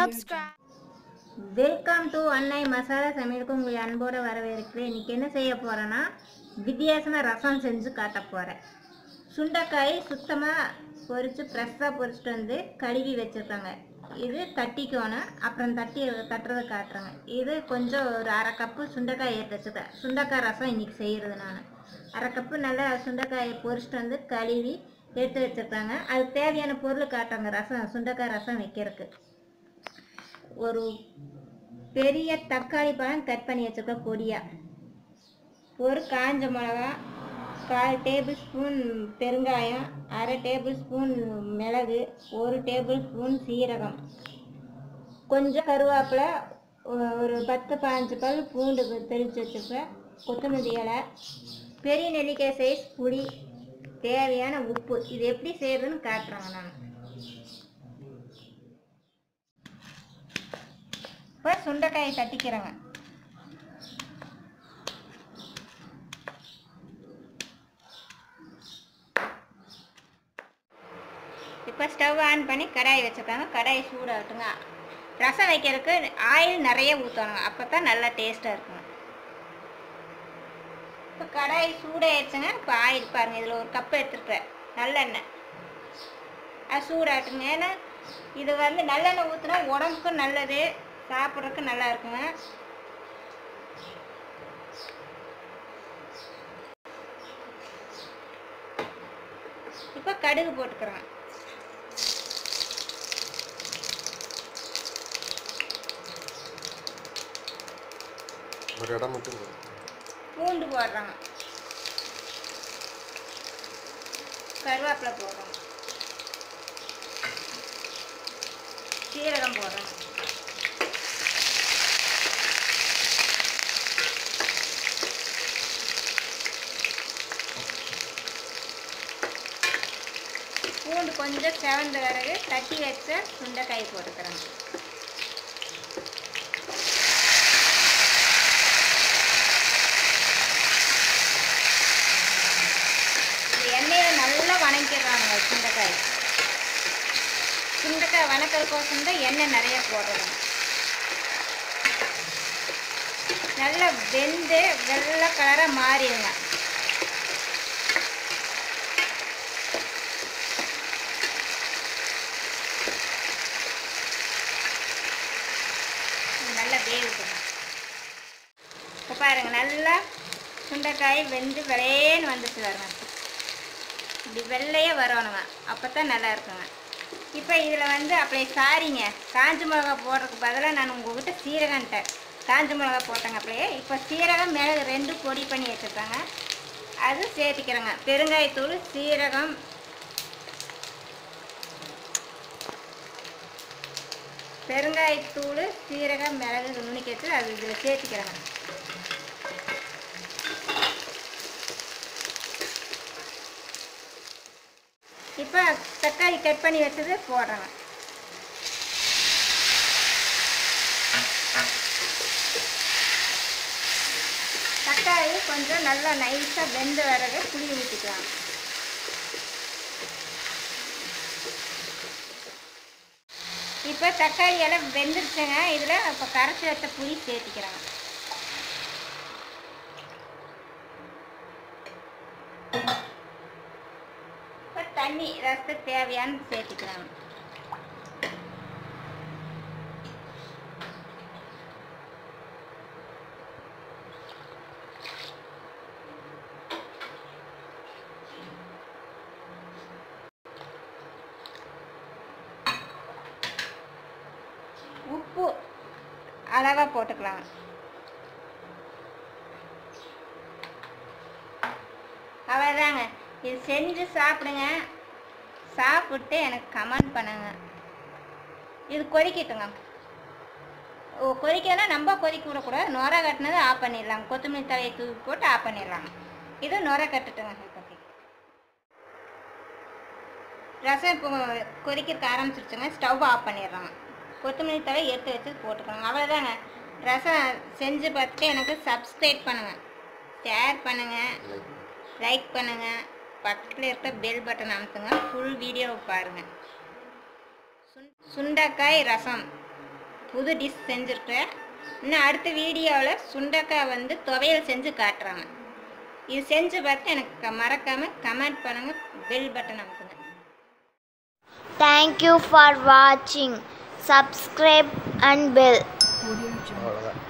subscribe. Welcome to அன்னை மசாலா சமையலுக்கு உங்களை அன்போடு வரவேற்கிறேன் இன்னைக்கு என்ன செய்ய போகிறேன்னா வித்தியாசமாக ரசம் செஞ்சு காட்ட போகிறேன் சுண்டைக்காய் சுத்தமாக பொரித்து ஃப்ரெஷ்ஷாக பொரிச்சிட்டு வந்து கழுவி வச்சுருக்காங்க இது தட்டிக்கோணும் அப்புறம் தட்டி தட்டுறதை காட்டுறாங்க இது கொஞ்சம் ஒரு அரை கப்பு சுண்டைக்காய் எடுத்து வச்சுருக்கேன் சுண்டைக்காய் ரசம் இன்னைக்கு செய்கிறது நான் அரை கப்பு நல்லா சுண்டைக்காயை பொரிச்சிட்டு வந்து கழுவி எடுத்து வச்சுருக்காங்க அதுக்கு தேவையான பொருள் காட்டுறாங்க ரசம் சுண்டைக்காய் ரசம் வைக்கிறதுக்கு ஒரு பெரிய தக்காளி பழம் கட் பண்ணி வச்சுருக்க பொடியா ஒரு காஞ்ச மிளகா கால் டேபிள் ஸ்பூன் பெருங்காயம் அரை டேபிள் ஸ்பூன் மிளகு ஒரு டேபிள் ஸ்பூன் சீரகம் கொஞ்சம் கருவேப்பிலை ஒ- ஒரு பத்து பதினஞ்சு பல் பூண்டு தெளித்து வச்சுருப்பேன் கொத்தமல்லி இலை பெரிய நெல்லிக்காய் சைஸ் புளி தேவையான உப்பு இது எப்படி செய்யறதுன்னு காட்டுறாங்க நான் இப்போ சுண்டைக்காயை தட்டிக்கிறேங்க இப்போ ஸ்டவ் ஆன் பண்ணி கடாய் வச்சுருக்காங்க கடாய் சூடாகட்டுங்க ரசம் வைக்கிறதுக்கு ஆயில் நிறைய ஊற்றணுங்க அப்போ தான் நல்லா டேஸ்ட்டாக இருக்குங்க இப்போ கடாய் சூடாயிடுச்சுங்க இப்போ ஆயில் பாருங்கள் இதில் ஒரு கப் எடுத்துருக்குறேன் நல்லெண்ணெய் அது சூடாகட்டுங்க ஏன்னா இது வந்து நல்லெண்ணெய் ஊற்றினா உடம்புக்கும் நல்லது சாப்பிட்றதுக்கு நல்லா இருக்குங்க இப்போ கடுகு போட்டுக்கிறேன் ஒரு இடம் மட்டும் போதும். பூண்டு போடுறோங்க கருவேப்பிலை போடுறோம் சீரகம் போடுறோம் பூண்டு கொஞ்சம் செவந்த பிறகு தட்டி வச்ச சுண்டைக்காய் போட்டுக்கிறோங்க இது எண்ணெயில் நல்லா வணங்கிடுறாங்க சுண்டைக்காய் சுண்டைக்காய் வணக்கிறதுக்கோசம் தான் எண்ணெய் நிறைய போடுறோம் நல்லா வெந்து வெள்ளை கலராக மாறிடுங்க நல்லா வேகுதுங்க இப்போ பாருங்க நல்லா சுண்டைக்காய் வெந்து வெளேன்னு வந்துச்சு பாருங்க இப்படி வெள்ளையே வரணுங்க அப்போ தான் நல்லா இருக்குங்க இப்போ இதில் வந்து அப்படியே சாரிங்க காஞ்ச மிளகா போடுறதுக்கு பதிலாக நான் உங்ககிட்ட சீரகன்ட்டேன் காஞ்ச மிளகா போட்டேங்க அப்படியே இப்போ சீரகம் மிளகு ரெண்டும் பொடி பண்ணி வச்சுருக்காங்க அது சேர்த்துக்கிறேங்க பெருங்காயத்தூள் சீரகம் பெருங்காயத்தூள் சீரகம் மிளகு நுணுக்கி வச்சு அது இதில் சேர்த்துக்கிறேங்க இப்போ தக்காளி கட் பண்ணி வச்சது போடுறேங்க தக்காளி கொஞ்சம் நல்லா நைஸாக வெந்த வரகு புளி ஊற்றிக்கலாம் இப்போ தக்காளி எல்லாம் வெந்துருச்சுங்க இதில் இப்போ கரைச்சி வச்ச புளி சேர்த்திக்கிறாங்க இப்போ தண்ணி ரசத்துக்கு தேவையான சேர்த்துக்கிறாங்க உப்பு அளவாக போட்டுக்கலாம் அவ்வளோதாங்க இது செஞ்சு சாப்பிடுங்க சாப்பிட்டு எனக்கு கமெண்ட் பண்ணுங்க இது கொதிக்கட்டுங்க ஓ கொதிக்கனா நம்ம கொதிக்க விடக்கூடாது நுர கட்டினது ஆஃப் பண்ணிடலாம் கொத்தமல்லி தலையை தூக்கி போட்டு ஆஃப் பண்ணிடலாம் இது நுர கட்டுட்டுங்க இப்போதைக்கு ரசம் இப்போ கொதிக்கிறதுக்கு ஆரம்பிச்சிருச்சுங்க ஸ்டவ் ஆஃப் பண்ணிடுறாங்க கொத்தமல்லி தழை எடுத்து வச்சு போட்டுக்கோங்க அவ்வளோதாங்க ரசம் செஞ்சு பார்த்துட்டு எனக்கு சப்ஸ்கிரைப் பண்ணுங்கள் ஷேர் பண்ணுங்கள் லைக் லைக் பண்ணுங்கள் பக்கத்தில் இருக்க பெல் பட்டன் அமுத்துங்க ஃபுல் வீடியோவை பாருங்கள் சுண் சுண்டைக்காய் ரசம் புது டிஷ் செஞ்சுருக்கேன் இன்னும் அடுத்த வீடியோவில் சுண்டக்காய் வந்து துவையல் செஞ்சு காட்டுறாங்க இது செஞ்சு பார்த்து எனக்கு மறக்காமல் கமெண்ட் பண்ணுங்கள் பெல் பட்டன் அமுக்குங்க Thank you for watching. Subscribe and bell. அவ்வளோதான்